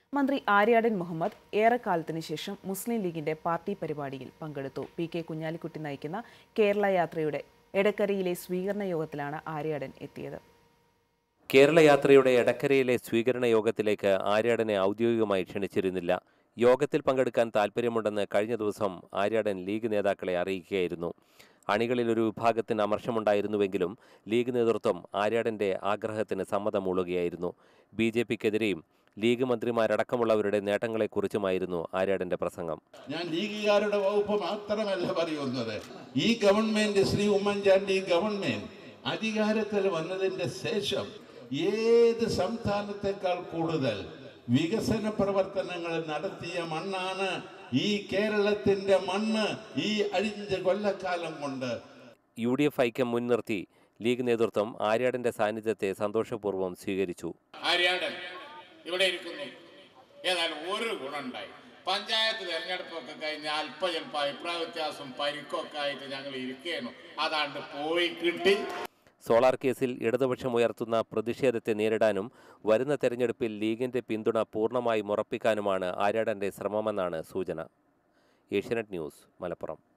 മന്ത്രി ആര്യാടൻ മുഹമ്മദ് ഏറെക്കാലത്തിന് ശേഷം മുസ്ലിം ലീഗിന്റെ പാർട്ടി പരിപാടിയിൽ പങ്കെടുത്തു പി കെ കുഞ്ഞാലിക്കുട്ടി നയിക്കുന്ന കേരള യാത്രയുടെ എടക്കരയിലെ സ്വീകരണ യോഗത്തിലാണ് ആര്യാടൻ എത്തിയത് കേരള യാത്രയുടെ എടക്കരയിലെ സ്വീകരണ യോഗത്തിലേക്ക് ആര്യാടനെ ഔദ്യോഗികമായി ക്ഷണിച്ചിരുന്നില്ല യോഗത്തിൽ പങ്കെടുക്കാൻ താൽപ്പര്യമുണ്ടെന്ന് കഴിഞ്ഞ ദിവസം ആര്യാടൻ ലീഗ് നേതാക്കളെ അറിയിക്കുകയായിരുന്നു അണികളിൽ ഒരു വിഭാഗത്തിന് അമർഷമുണ്ടായിരുന്നുവെങ്കിലും ലീഗ് നേതൃത്വം ആര്യാടന്റെ ആഗ്രഹത്തിന് സമ്മതം മൂളുകയായിരുന്നു ബി ജെ പിക്കെതിരെയും ലീഗ് മന്ത്രിമാരടക്കമുള്ളവരുടെ നേട്ടങ്ങളെക്കുറിച്ചുമായിരുന്നു ആര്യാടന്റെ പ്രസംഗം ഞാൻ ലീഗുകാരുടെ വകുപ്പ് മാത്രമല്ല പറയുന്നത് ഈ ഗവൺമെന്റ് ശ്രീ ഉമ്മൻചാണ്ടി ഗവൺമെന്റ് അധികാരത്തിൽ വന്നതിന്റെ ശേഷം ഏത് സംസ്ഥാനത്തെക്കാൾ കൂടുതൽ വികസന പ്രവർത്തനങ്ങൾ നടത്തിയ മണ്ണാണ് ഈ കേരളത്തിന്റെ മണ്ണ് ഈ അഴിഞ്ഞ കൊല്ലക്കാലം കൊണ്ട് യു ഡി എഫ് ഐക്യം മുൻനിർത്തി ലീഗ് നേതൃത്വം ആര്യാടന്റെ സാന്നിധ്യത്തെ സന്തോഷപൂർവ്വം സ്വീകരിച്ചു ആര്യാടൻ ഇവിടെ ഇരിക്കുന്നു ഏതായാലും ഒരു ഗുണമുണ്ടായി പഞ്ചായത്ത് തെരഞ്ഞെടുപ്പൊക്കെ കഴിഞ്ഞ് അല്പ ചിലപ്പോൾ അഭിപ്രായ വ്യത്യാസം പരിക്കൊക്കെ ആയിട്ട് ഞങ്ങൾ ഇരിക്കുകയാണ് അതാണ്ട് പോയി കിട്ടി സോളാർ കേസിൽ ഇടതുപക്ഷം ഉയർത്തുന്ന പ്രതിഷേധത്തെ നേരിടാനും വരുന്ന തെരഞ്ഞെടുപ്പിൽ ലീഗിന്റെ പിന്തുണ പൂർണ്ണമായും ഉറപ്പിക്കാനുമാണ് ആര്യാടന്റെ ശ്രമമെന്നാണ് സൂചന ഏഷ്യാനെറ്റ് ന്യൂസ് മലപ്പുറം